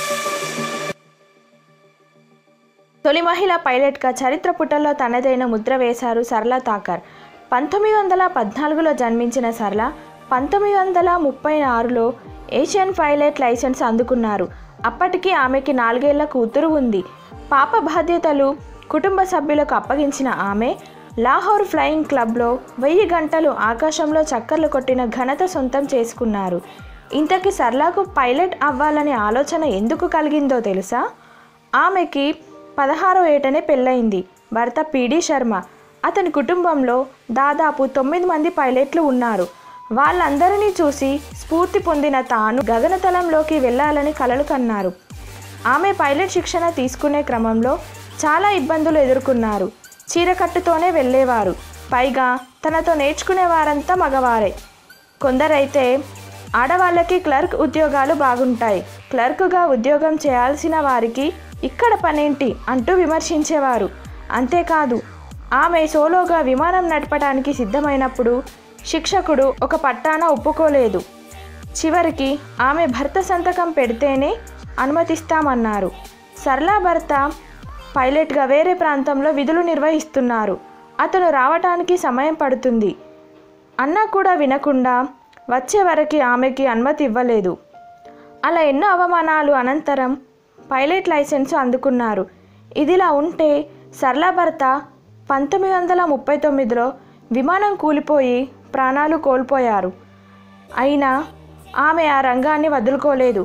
తొలి మహిళా పైలట్గా చరిత్ర పుటల్లో తనదైన ముద్ర వేశారు సరళ తాకర్ పంతొమ్మిది వందల పద్నాలుగులో జన్మించిన సరళ పంతొమ్మిది వందల ముప్పై ఆరులో ఏషియన్ పైలట్ లైసెన్స్ అందుకున్నారు అప్పటికి ఆమెకి నాలుగేళ్ల కూతురు ఉంది పాప బాధ్యతలు కుటుంబ సభ్యులకు అప్పగించిన ఆమె లాహోర్ ఫ్లయింగ్ క్లబ్లో వెయ్యి గంటలు ఆకాశంలో చక్కర్లు కొట్టిన ఘనత సొంతం చేసుకున్నారు ఇంతకీ సర్లాకు పైలట్ అవ్వాలనే ఆలోచన ఎందుకు కలిగిందో తెలుసా ఆమెకి పదహారో ఏటనే పెళ్ళయింది భర్త పిడి శర్మ అతని కుటుంబంలో దాదాపు తొమ్మిది మంది పైలట్లు ఉన్నారు వాళ్ళందరినీ చూసి స్ఫూర్తి పొందిన తాను గగనతలంలోకి వెళ్ళాలని కలలు కన్నారు ఆమె పైలట్ శిక్షణ తీసుకునే క్రమంలో చాలా ఇబ్బందులు ఎదుర్కొన్నారు చీరకట్టుతోనే వెళ్ళేవారు పైగా తనతో నేర్చుకునే వారంతా మగవారే కొందరైతే ఆడవాళ్ళకి క్లర్క్ ఉద్యోగాలు బాగుంటాయి క్లర్కుగా ఉద్యోగం చేయాల్సిన వారికి ఇక్కడ పనేంటి అంటూ విమర్శించేవారు అంతేకాదు ఆమె సోలోగా విమానం నడపడానికి సిద్ధమైనప్పుడు శిక్షకుడు ఒక పట్టాన ఒప్పుకోలేదు చివరికి ఆమె భర్త సంతకం పెడితేనే అనుమతిస్తామన్నారు సరళా భర్త పైలట్గా వేరే ప్రాంతంలో విధులు నిర్వహిస్తున్నారు అతను రావటానికి సమయం పడుతుంది అన్నా కూడా వినకుండా వచ్చే వరకు ఆమెకి అనుమతి ఇవ్వలేదు అలా ఎన్నో అవమానాలు అనంతరం పైలట్ లైసెన్స్ అందుకున్నారు ఇదిలా ఉంటే సరళా భర్త పంతొమ్మిది వందల ముప్పై తొమ్మిదిలో విమానం కూలిపోయి ప్రాణాలు కోల్పోయారు అయినా ఆమె ఆ రంగాన్ని వదులుకోలేదు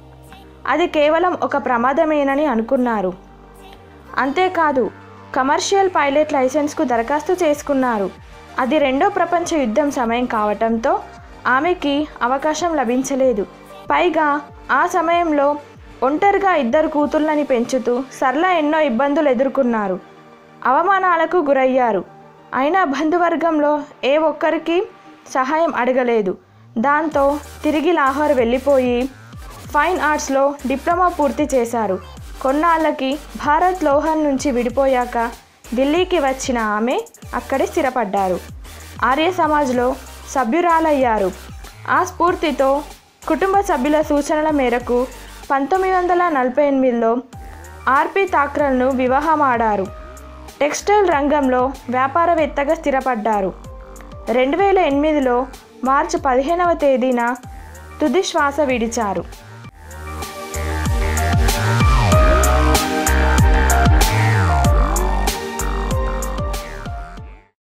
అది కేవలం ఒక ప్రమాదమేనని అనుకున్నారు అంతేకాదు కమర్షియల్ పైలట్ లైసెన్స్కు దరఖాస్తు చేసుకున్నారు అది రెండో ప్రపంచ యుద్ధం సమయం కావటంతో ఆమెకి అవకాశం లభించలేదు పైగా ఆ సమయంలో ఒంటరిగా ఇద్దరు కూతుళ్ళని పెంచుతూ సరళ ఎన్నో ఇబ్బందులు ఎదుర్కొన్నారు అవమానాలకు గురయ్యారు అయినా బంధువర్గంలో ఏ ఒక్కరికి సహాయం అడగలేదు దాంతో తిరిగి లాహోర్ వెళ్ళిపోయి ఫైన్ ఆర్ట్స్లో డిప్లొమా పూర్తి చేశారు కొన్నాళ్ళకి భారత్ లోహన్ నుంచి విడిపోయాక ఢిల్లీకి వచ్చిన ఆమె అక్కడే స్థిరపడ్డారు ఆర్య సమాజ్లో సభ్యురాలయ్యారు ఆ స్ఫూర్తితో కుటుంబ సభ్యుల సూచనల మేరకు పంతొమ్మిది వందల నలభై ఎనిమిదిలో ఆర్పి థాక్రల్ను వివాహమాడారు టెక్స్టైల్ రంగంలో వ్యాపారవేత్తగా స్థిరపడ్డారు రెండు వేల ఎనిమిదిలో మార్చి పదిహేనవ తేదీన తుది శ్వాస విడిచారు